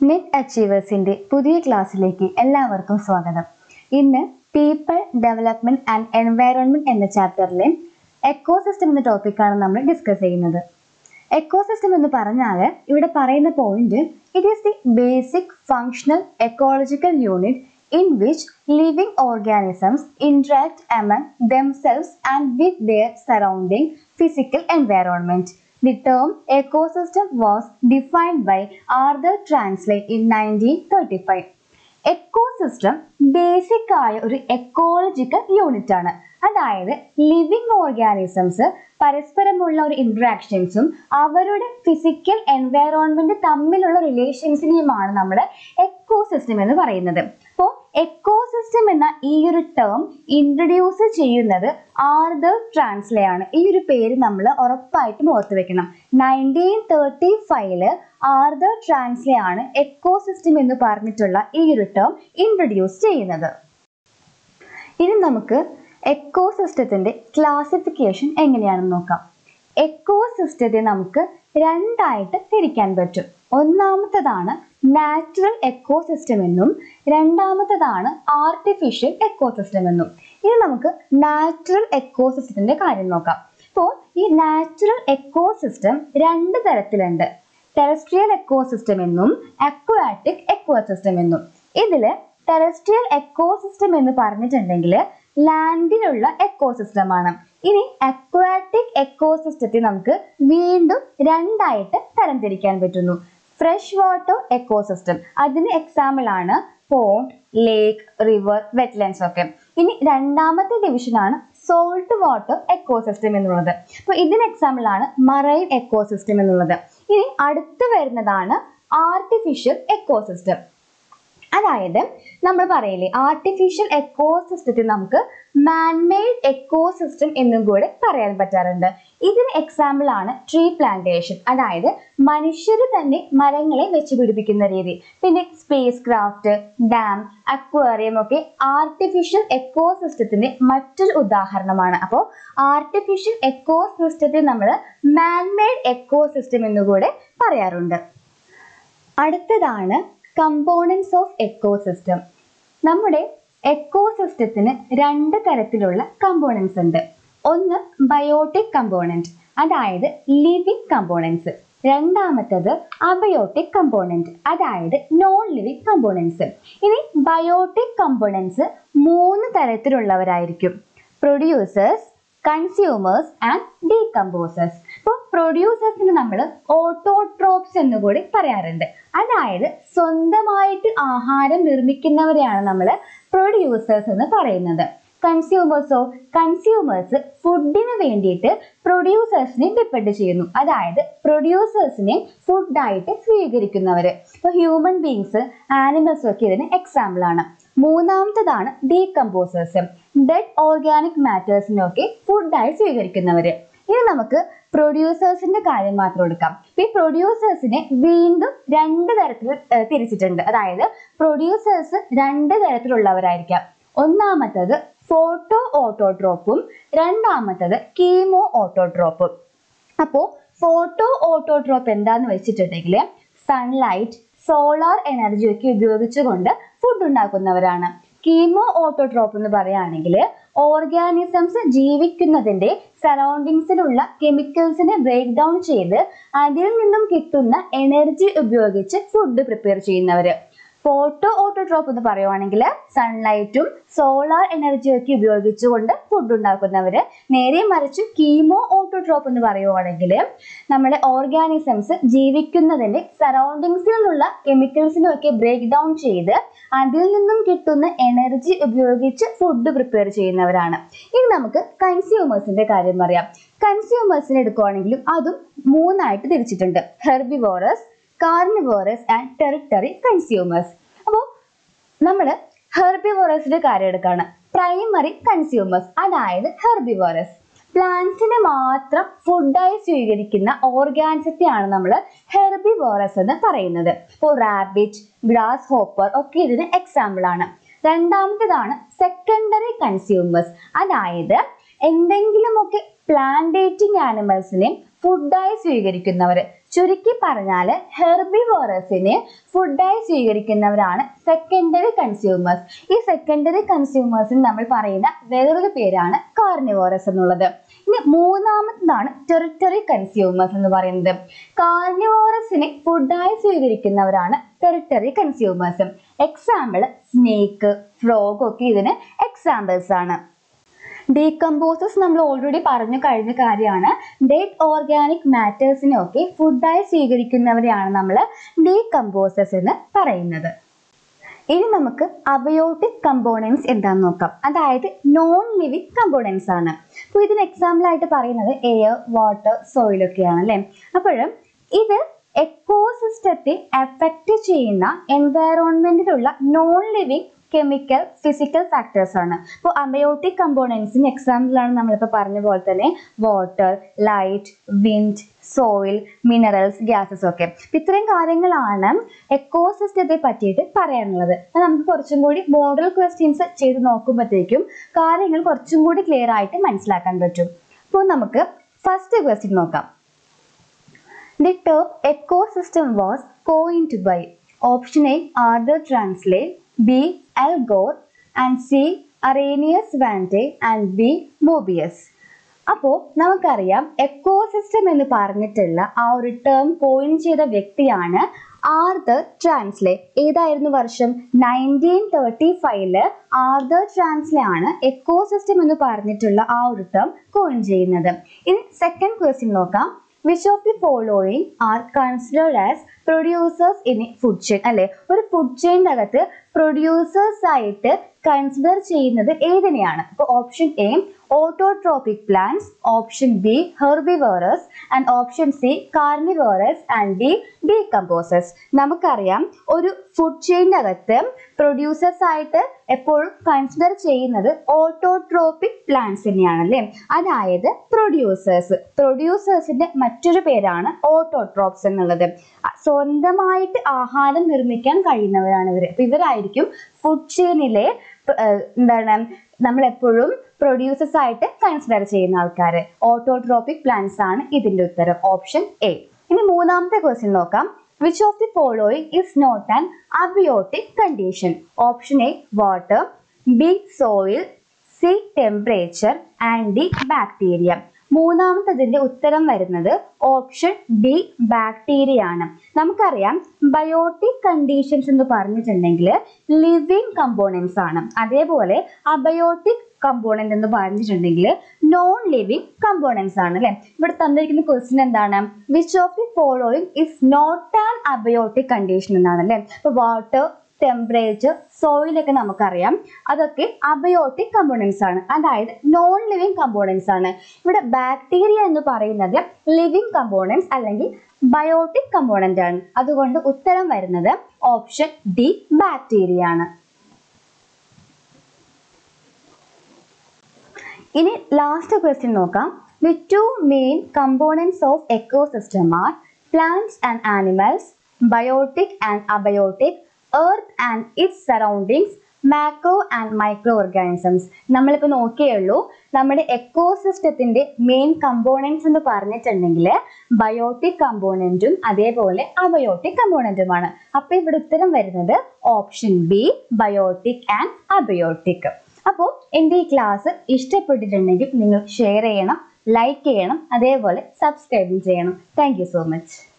Net അച്ചീവേഴ്സിന്റെ പുതിയ ക്ലാസ്സിലേക്ക് എല്ലാവർക്കും സ്വാഗതം ഇന്ന് പീപ്പിൾ ഡെവലപ്മെന്റ് ആൻഡ് എൻവയറോൺമെന്റ് എന്ന ചാപ്റ്ററിലെ എക്കോസിസ്റ്റം എന്ന ടോപ്പിക്കാണ് നമ്മൾ ഡിസ്കസ് ചെയ്യുന്നത് എക്കോസിസ്റ്റം എന്ന് പറഞ്ഞാൽ ഇവിടെ പറയുന്ന point it is the basic functional ecological unit in which living organisms interact among themselves and with their surrounding physical environment. The term ecosystem was defined by Arthur Translate in 1935. Ecosystem basic ആയ ഒരു ecological unit ആണ് അതായത് living organisms പരസ്പരമുള്ള ഒരു ഇന്ററാക്ഷൻസും അവരുടെ physical environment തമ്മിലുള്ള റിലേഷൻസിനെയുമാണ് നമ്മൾ ecosystem എന്ന് പറയുന്നത് അപ്പോൾ എക്കോസിസ്റ്റം എന്ന ഈ ഒരു ടേം ഇൻട്രൊഡ്യൂസ് ചെയ്യുന്നത് ആർദർ ട്രാൻസ്ലേ ആണ് ഈ ഒരു പേര് നമ്മൾ ഉറപ്പായിട്ടും ഓർത്തു വെക്കണം നയൻറ്റീൻ തേർട്ടി ഫൈവില് ആർദർ ട്രാൻസ്ലേ ആണ് എക്കോസിസ്റ്റം എന്ന് പറഞ്ഞിട്ടുള്ള ഈ ഒരു ടേം ഇൻട്രൊഡ്യൂസ് ചെയ്യുന്നത് ഇനി നമുക്ക് എക്കോസിസ്റ്റത്തിന്റെ ക്ലാസിഫിക്കേഷൻ എങ്ങനെയാണെന്ന് നോക്കാം എക്കോസിസ്റ്റത്തെ നമുക്ക് രണ്ടായിട്ട് തിരിക്കാൻ പറ്റും ഒന്നാമത്തതാണ് നാച്ചുറൽ എക്കോസിസ്റ്റം എന്നും രണ്ടാമത്തതാണ് ആർട്ടിഫിഷ്യൽ എക്കോസിസ്റ്റം എന്നും ഇനി നമുക്ക് നാച്ചുറൽ എക്കോസിസ്റ്റത്തിന്റെ കാര്യം നോക്കാം ഇപ്പോൾ ഈ നാച്ചുറൽ എക്കോസിസ്റ്റം രണ്ട് തരത്തിലുണ്ട് ടെറസ്ട്രിയൽ എക്കോസിസ്റ്റം എന്നും അക്വാറ്റിക് എക്കോസിസ്റ്റം എന്നും ഇതില് ടെറസ്ട്രിയൽ എക്കോസിസ്റ്റം എന്ന് പറഞ്ഞിട്ടുണ്ടെങ്കിൽ ലാൻഡിലുള്ള എക്കോസിസ്റ്റം ആണ് ഇനി അക്വാറ്റിക് എക്കോസിസ്റ്റത്തെ നമുക്ക് വീണ്ടും രണ്ടായിട്ട് തരംതിരിക്കാൻ പറ്റുന്നു ഫ്രഷ് വാട്ടർ എക്കോസിസ്റ്റം അതിന് എക്സാമ്പിൾ ആണ് പോണ്ട് ലേക്ക് റിവർ വെറ്റ്ലാൻഡ്സ് ഒക്കെ ഇനി രണ്ടാമത്തെ ഡിവിഷൻ ആണ് സോൾട്ട് വാട്ടർ എക്കോസിസ്റ്റം എന്നുള്ളത് അപ്പോൾ ഇതിന് എക്സാമ്പിൾ ആണ് മറൈൻ എക്കോസിസ്റ്റം എന്നുള്ളത് ഇനി അടുത്ത് വരുന്നതാണ് ആർട്ടിഫിഷ്യൽ എക്കോസിസ്റ്റം അതായത് നമ്മൾ പറയില്ലേ ആർട്ടിഫിഷ്യൽ എക്കോസിസ്റ്റത്തിൽ നമുക്ക് മാൻമെയ്ഡ് എക്കോസിസ്റ്റം എന്നും കൂടെ പറയാൻ പറ്റാറുണ്ട് ഇതിന് എക്സാമ്പിൾ ആണ് ട്രീ പ്ലാന്റേഷൻ അതായത് മനുഷ്യർ തന്നെ മരങ്ങളെ വെച്ച് പിടിപ്പിക്കുന്ന രീതി പിന്നെ സ്പേസ് ക്രാഫ്റ്റ് ഡാം അക്വേറിയം ഒക്കെ ആർട്ടിഫിഷ്യൽ എക്കോസിസ്റ്റത്തിന്റെ മറ്റൊരു ഉദാഹരണമാണ് അപ്പോൾ ആർട്ടിഫിഷ്യൽ എക്കോസിസ്റ്റത്തെ നമ്മൾ മാൻമെയ്ഡ് എക്കോസിസ്റ്റം എന്നുകൂടെ പറയാറുണ്ട് അടുത്തതാണ് കമ്പോണൻസ് ഓഫ് എക്കോസിസ്റ്റം നമ്മുടെ എക്കോസിസ്റ്റത്തിന് രണ്ട് തരത്തിലുള്ള കമ്പോണൻസ് ഉണ്ട് ഒന്ന് ബയോട്ടിക് കമ്പോണൻറ്റ് അതായത് ലിവിങ് കമ്പോണൻസ് രണ്ടാമത്തത് അബയോട്ടിക് കമ്പോണൻറ്റ് അതായത് നോൺ ലിവിങ് കമ്പോണൻസ് ഇനി ബയോട്ടിക് കമ്പോണൻസ് മൂന്ന് തരത്തിലുള്ളവരായിരിക്കും പ്രൊഡ്യൂസേഴ്സ് കൺസ്യൂമേഴ്സ് ആൻഡ് ഡീകമ്പോസേഴ്സ് ഇപ്പോൾ പ്രൊഡ്യൂസേഴ്സിന് നമ്മൾ ഓട്ടോട്രോപ്സ് എന്ന് കൂടി പറയാറുണ്ട് അതായത് സ്വന്തമായിട്ട് ആഹാരം നിർമ്മിക്കുന്നവരെയാണ് നമ്മൾ പ്രൊഡ്യൂസേഴ്സ് എന്ന് പറയുന്നത് കൺസ്യൂമേഴ്സോ കൺസ്യൂമേഴ്സ് ഫുഡിന് വേണ്ടിയിട്ട് പ്രൊഡ്യൂസേഴ്സിനെ ഡിപ്പെൻഡ് ചെയ്യുന്നു അതായത് പ്രൊഡ്യൂസേഴ്സിനെ ഫുഡായിട്ട് സ്വീകരിക്കുന്നവർ ഇപ്പോൾ ഹ്യൂമൻ ബീങ്സ് ആനിമൽസും ഒക്കെ ഇതിന് എക്സാമ്പിൾ ആണ് മൂന്നാമത്തതാണ് ഡീകമ്പോസേഴ്സ് ഡെഡ് ഓർഗാനിക് മാറ്റേഴ്സിനൊക്കെ ഫുഡായി സ്വീകരിക്കുന്നവർ ഇനി നമുക്ക് പ്രൊഡ്യൂസേഴ്സിന്റെ കാര്യം മാത്രം എടുക്കാം ഈ പ്രൊഡ്യൂസേഴ്സിനെ വീണ്ടും രണ്ട് തരത്തിൽ തിരിച്ചിട്ടുണ്ട് അതായത് പ്രൊഡ്യൂസേഴ്സ് രണ്ട് തരത്തിലുള്ളവരായിരിക്കാം ഒന്നാമത്തത് ഫോട്ടോ ഓട്ടോട്രോപ്പും രണ്ടാമത്തത് കീമോ ഓട്ടോട്രോപ്പും അപ്പോൾ ഫോട്ടോ ഓട്ടോട്രോപ്പ് എന്താന്ന് വെച്ചിട്ടുണ്ടെങ്കിൽ സൺലൈറ്റ് സോളാർ എനർജി ഒക്കെ ഉപയോഗിച്ചുകൊണ്ട് ഫുഡ് ഉണ്ടാക്കുന്നവരാണ് കീമോ ഓട്ടോട്രോപ്പ് എന്ന് പറയുകയാണെങ്കിൽ ഓർഗാനിസംസ് ജീവിക്കുന്നതിന്റെ സറൗണ്ടിങ്സിലുള്ള കെമിക്കൽസിനെ ബ്രേക്ക് ഡൗൺ ചെയ്ത് അതിൽ നിന്നും കിട്ടുന്ന എനർജി ഉപയോഗിച്ച് ഫുഡ് പ്രിപ്പയർ ചെയ്യുന്നവര് ഫോട്ടോ ഓട്ടോട്രോപ്പ് എന്ന് പറയുവാണെങ്കിൽ സൺലൈറ്റും സോളാർ എനർജിയും ഒക്കെ ഉപയോഗിച്ചുകൊണ്ട് ഫുഡ് ഉണ്ടാക്കുന്നവര് നേരെ മറിച്ച് കീമോ ഓട്ടോട്രോപ്പ് എന്ന് പറയുവാണെങ്കിൽ നമ്മുടെ ഓർഗാനിസംസ് ജീവിക്കുന്നതിന്റെ സറൗണ്ടിങ്സിൽ നിന്നുള്ള കെമിക്കൽസിനും ഒക്കെ ബ്രേക്ക് ഡൗൺ ചെയ്ത് അതിൽ നിന്നും കിട്ടുന്ന എനർജി ഉപയോഗിച്ച് ഫുഡ് പ്രിപ്പയർ ചെയ്യുന്നവരാണ് ഇനി നമുക്ക് കൺസ്യൂമേഴ്സിന്റെ കാര്യം പറയാം കൺസ്യൂമേഴ്സിനെ എടുക്കുവാണെങ്കിലും അതും മൂന്നായിട്ട് തിരിച്ചിട്ടുണ്ട് herbivores carnivores and tertiary consumers അപ്പോൾ നമ്മൾ ഹെർബിവോറസിന്റെ കാര്യം എടുക്കുകയാണ് പ്രൈമറി കൺസ്യൂമേഴ്സ് അതായത് ഹെർബിവോറസ് പ്ലാന്റ്സിനെ മാത്രം ഫുഡായി സ്വീകരിക്കുന്ന ഓർഗാനിസത്തെയാണ് നമ്മൾ ഹെർബിവോറസ് എന്ന് പറയുന്നത് ഇപ്പോൾ റാബിറ്റ് ഗ്രാസ് ഹോപ്പർ ഒക്കെ ഇതിന് എക്സാമ്പിൾ ആണ് രണ്ടാമത്തേതാണ് സെക്കൻഡറി കൺസ്യൂമേഴ്സ് അതായത് എന്തെങ്കിലുമൊക്കെ പ്ലാന്റേറ്റിംഗ് ആനിമൽസിനെ ഫുഡായി സ്വീകരിക്കുന്നവർ ചുരുക്കി പറഞ്ഞാൽ ഹെർബിവോറസിനെ ഫുഡായി സ്വീകരിക്കുന്നവരാണ് സെക്കൻഡറി കൺസ്യൂമേഴ്സ് ഈ സെക്കൻഡറി കൺസ്യൂമേഴ്സിന് നമ്മൾ പറയുന്ന വേറൊരു പേരാണ് കാർണിവോറസ് എന്നുള്ളത് ഇനി മൂന്നാമത്തതാണ് ടെറിട്ടറി കൺസ്യൂമേഴ്സ് എന്ന് പറയുന്നത് കാർണിവോറസിനെ ഫുഡായി സ്വീകരിക്കുന്നവരാണ് tertiary consumers example snake frog ഒക്കെ ഇതിന് എക്സാമ്പിൾസ് ആണ് ഡീകമ്പോസസ് നമ്മൾ ഓൾറെഡി പറഞ്ഞു കഴിഞ്ഞ കാര്യമാണ് ഡെഡ് ഓർഗാനിക് മാറ്റേഴ്സിനെ ഒക്കെ ഫുഡായി സ്വീകരിക്കുന്നവരെയാണ് നമ്മൾ ഡീകമ്പോസസ് എന്ന് പറയുന്നത് ഇനി നമുക്ക് അബയോട്ടിക് കമ്പോണൻസ് എന്താണെന്ന് നോക്കാം അതായത് നോൺ ലിവിങ് കമ്പോണൻസ് ആണ് അപ്പോൾ ഇതിന് എക്സാമ്പിൾ ആയിട്ട് പറയുന്നത് എയർ വാട്ടർ സോയിൽ ഒക്കെയാണ് അല്ലേ അപ്പോഴും ഇത് എക്കോസിസ്റ്റത്തെ എഫക്റ്റ് ചെയ്യുന്ന എൻവയറോൺമെന്റിലുള്ള non living chemical physical factors ആണ് ഇപ്പോൾ അബയോട്ടിക് കമ്പോണൻസിന് എക്സാമ്പിളാണ് നമ്മളിപ്പോൾ പറഞ്ഞ പോലെ തന്നെ water light wind soil minerals gases ഒക്കെ ഇത്രയും കാര്യങ്ങളാണ് എക്കോസിസ്റ്റത്തെ പറ്റിയിട്ട് പറയാനുള്ളത് അത് നമുക്ക് കുറച്ചും കൂടി മോഡൽ ക്വസ്റ്റ്യൻസ് ചെയ്ത് നോക്കുമ്പോഴത്തേക്കും കാര്യങ്ങൾ കുറച്ചും കൂടി ക്ലിയർ ആയിട്ട് മനസ്സിലാക്കാൻ പറ്റും അപ്പോൾ നമുക്ക് ഫസ്റ്റ് ക്വസ്റ്റ്യൻ നോക്കാം The term ecosystem was coined by option A Arthur Translate, B. Al Gore, and C. Arrhenius Vante and B. Mobius. അപ്പോൾ നമുക്കറിയാം എക്കോസിസ്റ്റം എന്ന് പറഞ്ഞിട്ടുള്ള ആ ഒരു ടേം കോയിൻ ചെയ്ത വ്യക്തിയാണ് ആർതർ ട്രാൻസ്ലെ ഏതായിരുന്നു വർഷം നയൻറ്റീൻ തേർട്ടി ഫൈവില് ആർതർ ട്രാൻസ്ലെ ആണ് എക്കോസിസ്റ്റം എന്ന് പറഞ്ഞിട്ടുള്ള ആ ഒരു ടേം കോയിൻ ചെയ്യുന്നത് ഇനി സെക്കൻഡ് ക്വസ്റ്റ്യൻ നോക്കാം which of the following are considered as producers in food chain അല്ലെ ഒരു ഫുഡ് ചെയിൻ്റെ അകത്ത് പ്രൊഡ്യൂസേഴ്സ് ആയിട്ട് കൺസിഡർ ചെയ്യുന്നത് ഏതിനെയാണ് ഇപ്പോൾ option A autotrophic plants option B herbivores and option C carnivores and D decomposers നമുക്കറിയാം ഒരു ഫുഡ് ചെയിൻ്റെ അകത്ത് പ്രൊഡ്യൂസേഴ്സ് ആയിട്ട് എപ്പോഴും കൺസിഡർ ചെയ്യുന്നത് ഓട്ടോട്രോപിക് പ്ലാന്റ്സ് തന്നെയാണ് അല്ലേ അതായത് പ്രൊഡ്യൂസേഴ്സ് പ്രൊഡ്യൂസേഴ്സിന്റെ മറ്റൊരു പേരാണ് ഓട്ടോട്രോപ്സ് എന്നുള്ളത് സ്വന്തമായിട്ട് ആഹാരം നിർമ്മിക്കാൻ കഴിയുന്നവരാണ് ഇവർ അപ്പൊ ഇവരായിരിക്കും ഫുഡ് ചെയിനിലെ എന്താണ് നമ്മൾ എപ്പോഴും പ്രൊഡ്യൂസേഴ്സ് ആയിട്ട് കൺസിഡർ ചെയ്യുന്ന ആൾക്കാർ ഓട്ടോട്രോപിക് പ്ലാന്റ്സ് ആണ് ഇതിന്റെ ഉത്തരം ഓപ്ഷൻ എ ഇനി മൂന്നാമത്തെ ക്വസ്റ്റ്യൻ നോക്കാം which of the following is not an abiotic condition option A water B soil C temperature and D bacteria മൂന്നാമത്തതിന്റെ ഉത്തരം വരുന്നത് ഓപ്ഷൻ ഡി ബാക്ടീരിയ ആണ് നമുക്കറിയാം ബയോട്ടിക് കണ്ടീഷൻസ് എന്ന് പറഞ്ഞിട്ടുണ്ടെങ്കിൽ ലിവിങ് കമ്പോണൻസ് ആണ് അതേപോലെ അബയോട്ടിക് കമ്പോണന്റ് എന്ന് പറഞ്ഞിട്ടുണ്ടെങ്കിൽ നോൺ ലിവിങ് കമ്പോണൻസ് ആണ് അല്ലെ ഇവിടെ തന്നിരിക്കുന്ന ക്വസ്റ്റ്യൻ എന്താണ് which of the following is not an abiotic condition എന്നാണ് അല്ലെ ഇപ്പൊ വാട്ടർ ടെമ്പറേച്ചർ സോയിലൊക്കെ നമുക്കറിയാം അതൊക്കെ അബയോട്ടിക് കമ്പോണൻസ് ആണ് അതായത് നോൺ ലിവിങ് കമ്പോണൻസ് ആണ് ഇവിടെ ബാക്ടീരിയ എന്ന് പറയുന്നത് ലിവിങ് കമ്പോണൻസ് അല്ലെങ്കിൽ ബയോട്ടിക് കമ്പോണന്റ് ആണ് അതുകൊണ്ട് ഉത്തരം വരുന്നത് ഓപ്ഷൻ ഡി ബാക്ടീരിയ ആണ് ഇനി ലാസ്റ്റ് ക്വസ്റ്റ്യൻ നോക്കാം the two main components of ecosystem are plants and animals biotic and abiotic earth and its surroundings macro and micro organisms നമ്മളിപ്പോൾ നോക്കിയുള്ളൂ നമ്മുടെ എക്കോസിസ്റ്റത്തിന്റെ മെയിൻ കമ്പോണൻസ് എന്ന് പറഞ്ഞിട്ടുണ്ടെങ്കിൽ ബയോട്ടിക് കമ്പോണൻറ്റും അതേപോലെ അബയോട്ടിക് കമ്പോണൻറ്റുമാണ് അപ്പോൾ ഇവിടെ ഉത്തരം വരുന്നത് option B biotic and abiotic അപ്പോൾ എൻ്റെ ഈ ക്ലാസ് ഇഷ്ടപ്പെട്ടിട്ടുണ്ടെങ്കിൽ നിങ്ങൾ ഷെയർ ചെയ്യണം ലൈക്ക് ചെയ്യണം അതേപോലെ സബ്സ്ക്രൈബും ചെയ്യണം താങ്ക് സോ മച്ച്